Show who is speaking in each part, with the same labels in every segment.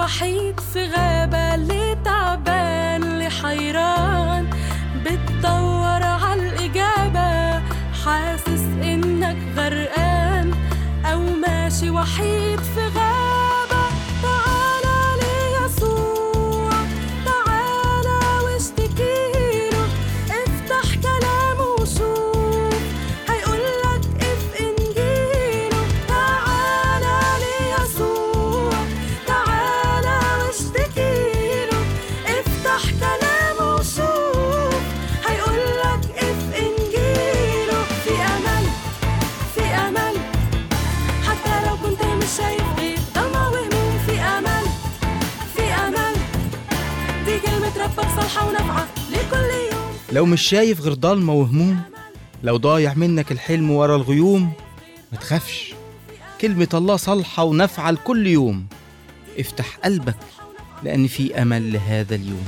Speaker 1: وحيد في غابة اللي تعبان اللي حيران بتدور عالإجابة حاسس إنك غرقان أو ماشي وحيد في غابة تعالى ليسوع تعالى واشتكيله افتح كلامه وشوف هيقولك اف انجيله تعالى ليسوع تعالى واشتكيله افتح كلامه وشوف هيقولك اف انجيله في امل في امل حتى لو كنت مش شايف غير ضلمة وهموم في امل في امل دي كلمة ربك صالحة ونافعة لكل يوم
Speaker 2: لو مش شايف غير ضلمة وهموم لو ضايع منك الحلم ورا الغيوم ما تخافش كلمة الله صالحة ونافعة لكل يوم افتح قلبك لأن في أمل لهذا اليوم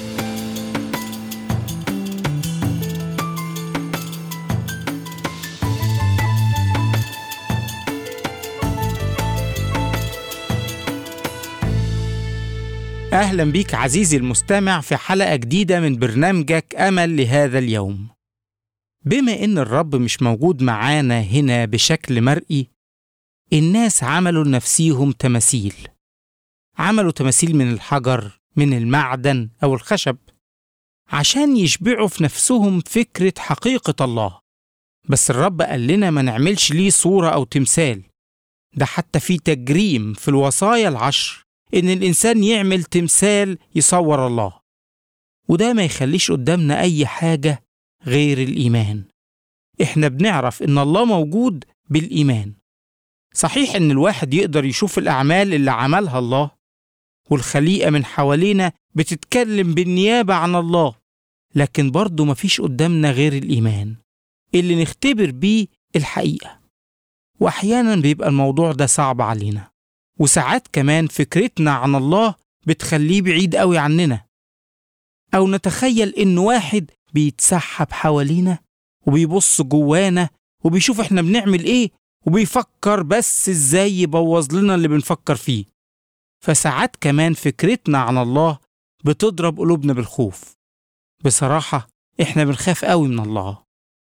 Speaker 2: أهلا بيك عزيزي المستمع في حلقة جديدة من برنامجك أمل لهذا اليوم. بما إن الرب مش موجود معانا هنا بشكل مرئي، الناس عملوا لنفسيهم تماثيل. عملوا تماثيل من الحجر، من المعدن أو الخشب، عشان يشبعوا في نفسهم فكرة حقيقة الله. بس الرب قال لنا ما نعملش ليه صورة أو تمثال. ده حتى في تجريم في الوصايا العشر إن الإنسان يعمل تمثال يصور الله وده ما يخليش قدامنا أي حاجة غير الإيمان إحنا بنعرف إن الله موجود بالإيمان صحيح إن الواحد يقدر يشوف الأعمال اللي عملها الله والخليقة من حوالينا بتتكلم بالنيابة عن الله لكن برضه مفيش قدامنا غير الإيمان اللي نختبر بيه الحقيقة وأحيانا بيبقى الموضوع ده صعب علينا وساعات كمان فكرتنا عن الله بتخليه بعيد قوي عننا أو نتخيل إن واحد بيتسحب حوالينا وبيبص جوانا وبيشوف إحنا بنعمل إيه وبيفكر بس إزاي يبوظ لنا اللي بنفكر فيه فساعات كمان فكرتنا عن الله بتضرب قلوبنا بالخوف بصراحة إحنا بنخاف قوي من الله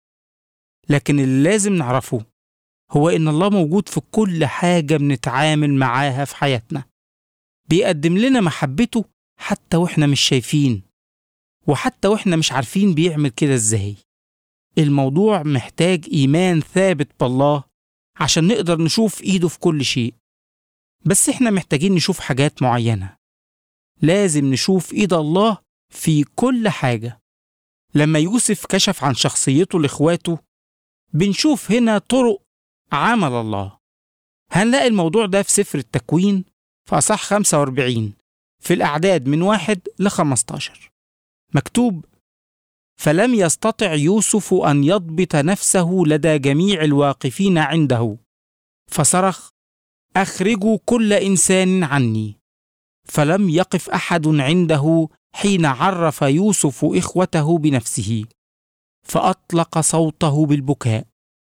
Speaker 2: لكن اللي لازم نعرفه هو إن الله موجود في كل حاجة بنتعامل معاها في حياتنا بيقدم لنا محبته حتى وإحنا مش شايفين وحتى وإحنا مش عارفين بيعمل كده إزاي الموضوع محتاج إيمان ثابت بالله عشان نقدر نشوف إيده في كل شيء بس إحنا محتاجين نشوف حاجات معينة لازم نشوف إيد الله في كل حاجة لما يوسف كشف عن شخصيته لإخواته بنشوف هنا طرق عمل الله هنلاقي الموضوع ده في سفر التكوين في أصح 45 في الأعداد من واحد ل 15 مكتوب فلم يستطع يوسف أن يضبط نفسه لدى جميع الواقفين عنده فصرخ أخرجوا كل إنسان عني فلم يقف أحد عنده حين عرف يوسف إخوته بنفسه فأطلق صوته بالبكاء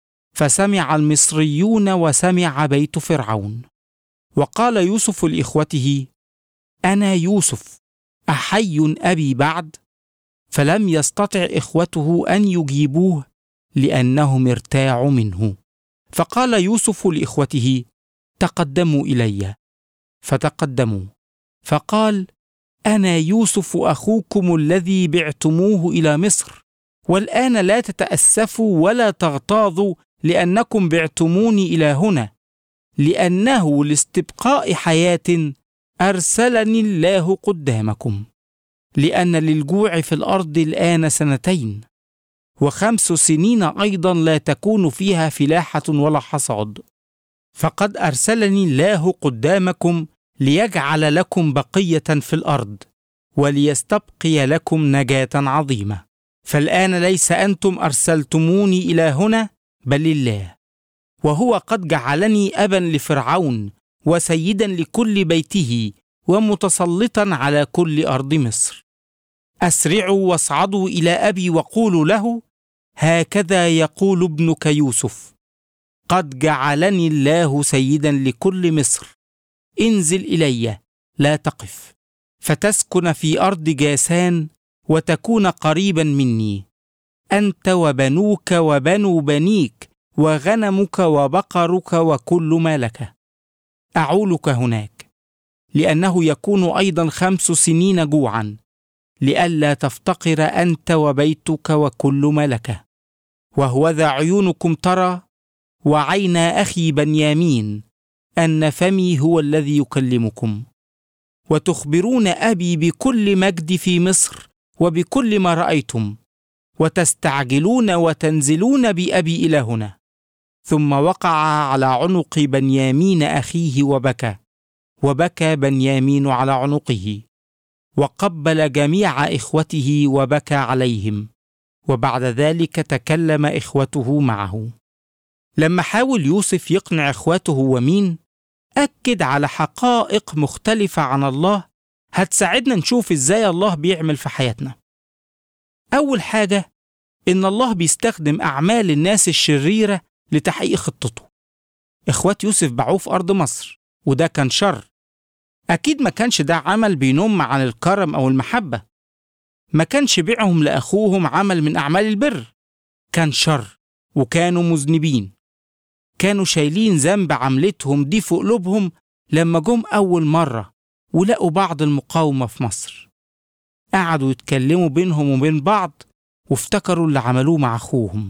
Speaker 2: فسمع المصريون وسمع بيت فرعون وقال يوسف لاخوته انا يوسف احي ابي بعد فلم يستطع اخوته ان يجيبوه لانهم ارتاعوا منه فقال يوسف لاخوته تقدموا الي فتقدموا فقال انا يوسف اخوكم الذي بعتموه الى مصر والان لا تتاسفوا ولا تغتاظوا لانكم بعتموني الى هنا لانه لاستبقاء حياه ارسلني الله قدامكم لان للجوع في الارض الان سنتين وخمس سنين ايضا لا تكون فيها فلاحه ولا حصاد فقد ارسلني الله قدامكم ليجعل لكم بقيه في الارض وليستبقي لكم نجاه عظيمه فالان ليس انتم ارسلتموني الى هنا بل الله وهو قد جعلني ابا لفرعون وسيدا لكل بيته ومتسلطا على كل ارض مصر اسرعوا واصعدوا الى ابي وقولوا له هكذا يقول ابنك يوسف قد جعلني الله سيدا لكل مصر انزل الي لا تقف فتسكن في أرض جاسان وتكون قريبا مني أنت وبنوك وبنو بنيك وغنمك وبقرك وكل ما لك أعولك هناك لأنه يكون أيضا خمس سنين جوعا لئلا تفتقر أنت وبيتك وكل ما لك وهوذا عيونكم ترى وعين أخي بنيامين أن فمي هو الذي يكلمكم وتخبرون أبي بكل مجد في مصر وبكل ما رأيتم وتستعجلون وتنزلون بأبي إلى هنا ثم وقع على عنق بنيامين أخيه وبكى وبكى بنيامين على عنقه وقبل جميع إخوته وبكى عليهم وبعد ذلك تكلم إخوته معه لما حاول يوسف يقنع إخوته ومين أكد على حقائق مختلفة عن الله هتساعدنا نشوف إزاي الله بيعمل في حياتنا أول حاجة إن الله بيستخدم أعمال الناس الشريرة لتحقيق خطته إخوات يوسف باعوه في أرض مصر وده كان شر أكيد ما كانش ده عمل بينم عن الكرم أو المحبة ما كانش بيعهم لأخوهم عمل من أعمال البر كان شر وكانوا مذنبين كانوا شايلين ذنب عملتهم دي في قلوبهم لما جم أول مرة ولقوا بعض المقاومة في مصر قعدوا يتكلموا بينهم وبين بعض وافتكروا اللي عملوه مع أخوهم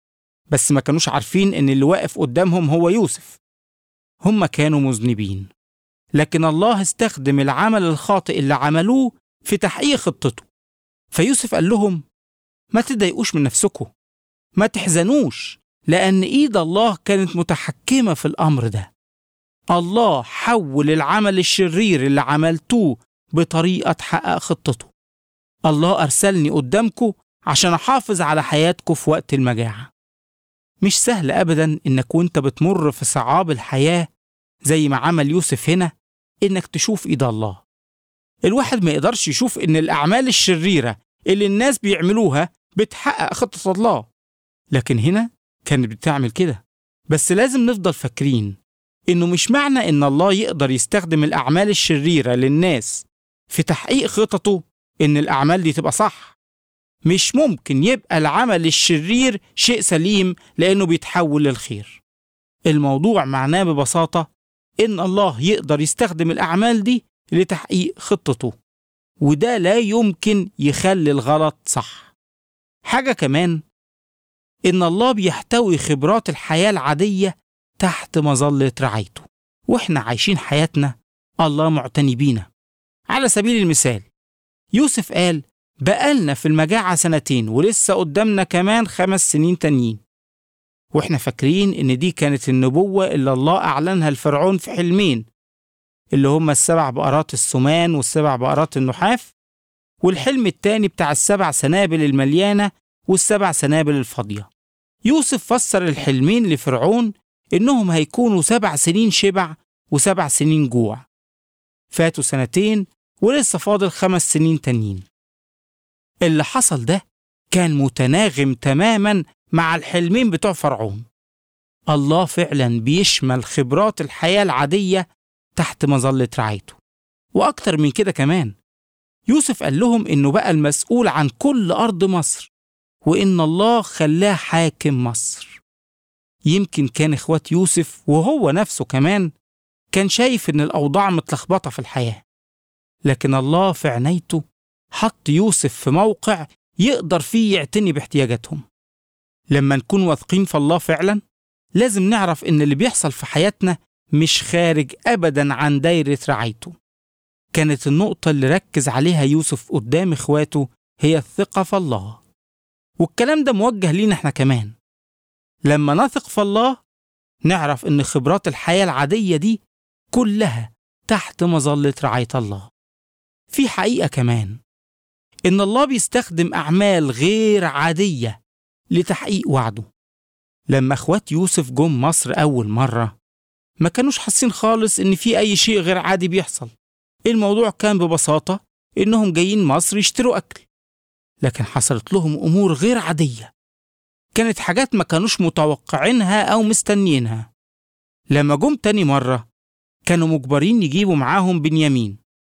Speaker 2: بس ما كانوش عارفين إن اللي واقف قدامهم هو يوسف هم كانوا مذنبين لكن الله استخدم العمل الخاطئ اللي عملوه في تحقيق خطته فيوسف قال لهم ما تضايقوش من نفسكم ما تحزنوش لأن إيد الله كانت متحكمة في الأمر ده الله حول العمل الشرير اللي عملتوه بطريقة تحقق خطته الله أرسلني قدامكم عشان أحافظ على حياتكم في وقت المجاعة مش سهل أبدا إنك وإنت بتمر في صعاب الحياة زي ما عمل يوسف هنا إنك تشوف إيد الله الواحد ما يقدرش يشوف إن الأعمال الشريرة اللي الناس بيعملوها بتحقق خطة الله لكن هنا كانت بتعمل كده بس لازم نفضل فاكرين إنه مش معنى إن الله يقدر يستخدم الأعمال الشريرة للناس في تحقيق خططه إن الأعمال دي تبقى صح مش ممكن يبقى العمل الشرير شيء سليم لأنه بيتحول للخير الموضوع معناه ببساطة إن الله يقدر يستخدم الأعمال دي لتحقيق خطته وده لا يمكن يخلي الغلط صح حاجة كمان إن الله بيحتوي خبرات الحياة العادية تحت مظلة رعايته وإحنا عايشين حياتنا الله معتني بينا على سبيل المثال يوسف قال بقالنا في المجاعة سنتين ولسه قدامنا كمان خمس سنين تانيين واحنا فاكرين ان دي كانت النبوة اللي الله اعلنها لفرعون في حلمين اللي هما السبع بقرات السمان والسبع بقرات النحاف والحلم التاني بتاع السبع سنابل المليانة والسبع سنابل الفاضية يوسف فسر الحلمين لفرعون إنهم هيكونوا سبع سنين شبع وسبع سنين جوع فاتوا سنتين ولسه فاضل خمس سنين تانيين اللي حصل ده كان متناغم تماما مع الحلمين بتوع فرعون الله فعلا بيشمل خبرات الحياة العادية تحت مظلة رعايته وأكتر من كده كمان يوسف قال لهم إنه بقى المسؤول عن كل أرض مصر وإن الله خلاه حاكم مصر يمكن كان إخوات يوسف وهو نفسه كمان كان شايف إن الأوضاع متلخبطة في الحياة لكن الله في عنايته حط يوسف في موقع يقدر فيه يعتني باحتياجاتهم لما نكون واثقين في الله فعلا لازم نعرف إن اللي بيحصل في حياتنا مش خارج أبدا عن دايرة رعايته كانت النقطة اللي ركز عليها يوسف قدام إخواته هي الثقة في الله والكلام ده موجه لينا احنا كمان لما نثق في الله نعرف إن خبرات الحياة العادية دي كلها تحت مظلة رعاية الله في حقيقة كمان إن الله بيستخدم أعمال غير عادية لتحقيق وعده لما اخوات يوسف جم مصر أول مرة ما كانوش حاسين خالص إن في أي شيء غير عادي بيحصل الموضوع كان ببساطة إنهم جايين مصر يشتروا أكل لكن حصلت لهم أمور غير عادية كانت حاجات ما كانوش متوقعينها أو مستنيينها لما جم تاني مرة كانوا مجبرين يجيبوا معاهم بنيامين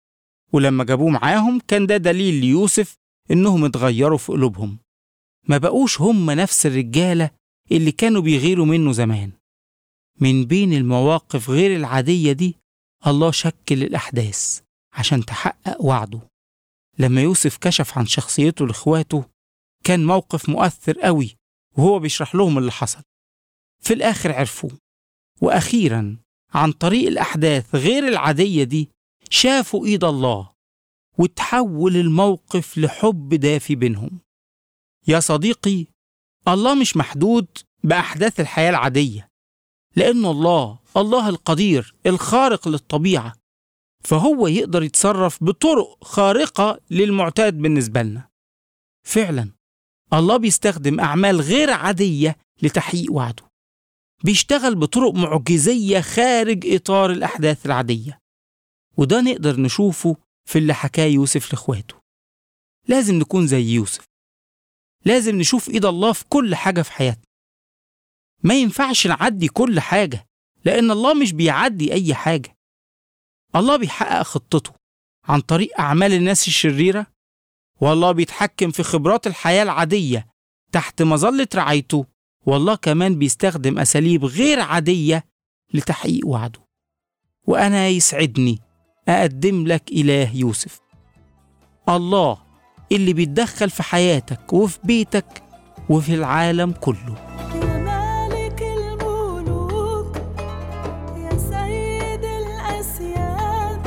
Speaker 2: ولما جابوه معاهم كان ده دليل ليوسف إنهم اتغيروا في قلوبهم ما بقوش هم نفس الرجالة اللي كانوا بيغيروا منه زمان من بين المواقف غير العادية دي الله شكل الأحداث عشان تحقق وعده لما يوسف كشف عن شخصيته لإخواته كان موقف مؤثر قوي وهو بيشرح لهم اللي حصل في الآخر عرفوه وأخيرا عن طريق الأحداث غير العادية دي شافوا إيد الله وتحول الموقف لحب دافي بينهم يا صديقي الله مش محدود بأحداث الحياة العادية لأن الله الله القدير الخارق للطبيعة فهو يقدر يتصرف بطرق خارقة للمعتاد بالنسبة لنا فعلا الله بيستخدم أعمال غير عادية لتحقيق وعده بيشتغل بطرق معجزية خارج إطار الأحداث العادية وده نقدر نشوفه في اللي حكاه يوسف لإخواته لازم نكون زي يوسف لازم نشوف إيد الله في كل حاجة في حياتنا ما ينفعش نعدي كل حاجة لأن الله مش بيعدي أي حاجة الله بيحقق خطته عن طريق أعمال الناس الشريرة والله بيتحكم في خبرات الحياة العادية تحت مظلة رعايته والله كمان بيستخدم أساليب غير عادية لتحقيق وعده وأنا يسعدني أقدم لك إله يوسف الله اللي بيتدخل في حياتك وفي بيتك وفي العالم كله
Speaker 1: يا مالك الملوك يا سيد الأسياد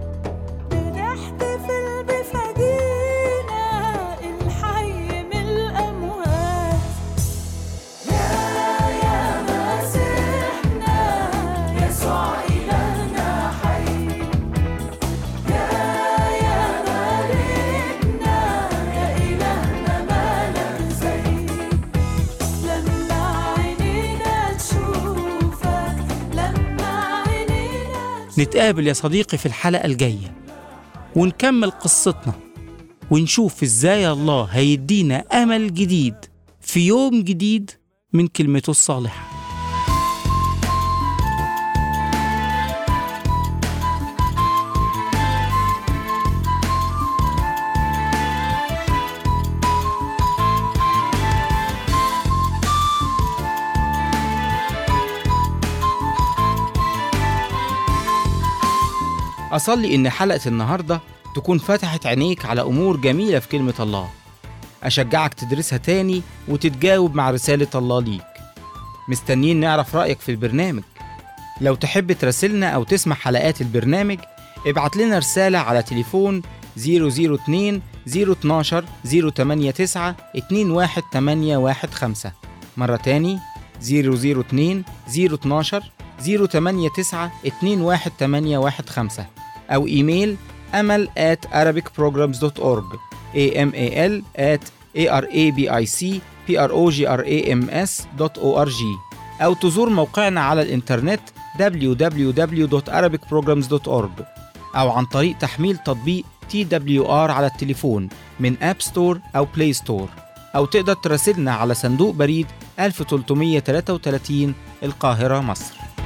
Speaker 1: بنحتفل بفدينا الحي من الأموات يا يا مسيحنا يسوع إلهنا حي يا يا مالكنا يا إلهنا مالك زي لما عينينا تشوفك لما عينينا
Speaker 2: نتقابل يا صديقي في الحلقة الجاية ونكمل قصتنا ونشوف ازاي الله هيدينا أمل جديد في يوم جديد من كلمته الصالحة أصلي إن حلقة النهاردة تكون فتحت عينيك على أمور جميلة في كلمة الله أشجعك تدرسها تاني وتتجاوب مع رسالة الله ليك مستنيين نعرف رأيك في البرنامج لو تحب تراسلنا أو تسمع حلقات البرنامج ابعت لنا رسالة على تليفون 002 012 089 21815 مرة تاني 002 012 089 21815 أو إيميل أمل at arabicprograms.org amal at arabicprograms.org أو تزور موقعنا على الإنترنت www.arabicprograms.org أو عن طريق تحميل تطبيق TWR على التليفون من أب ستور أو بلاي ستور أو تقدر تراسلنا على صندوق بريد 1333 القاهرة مصر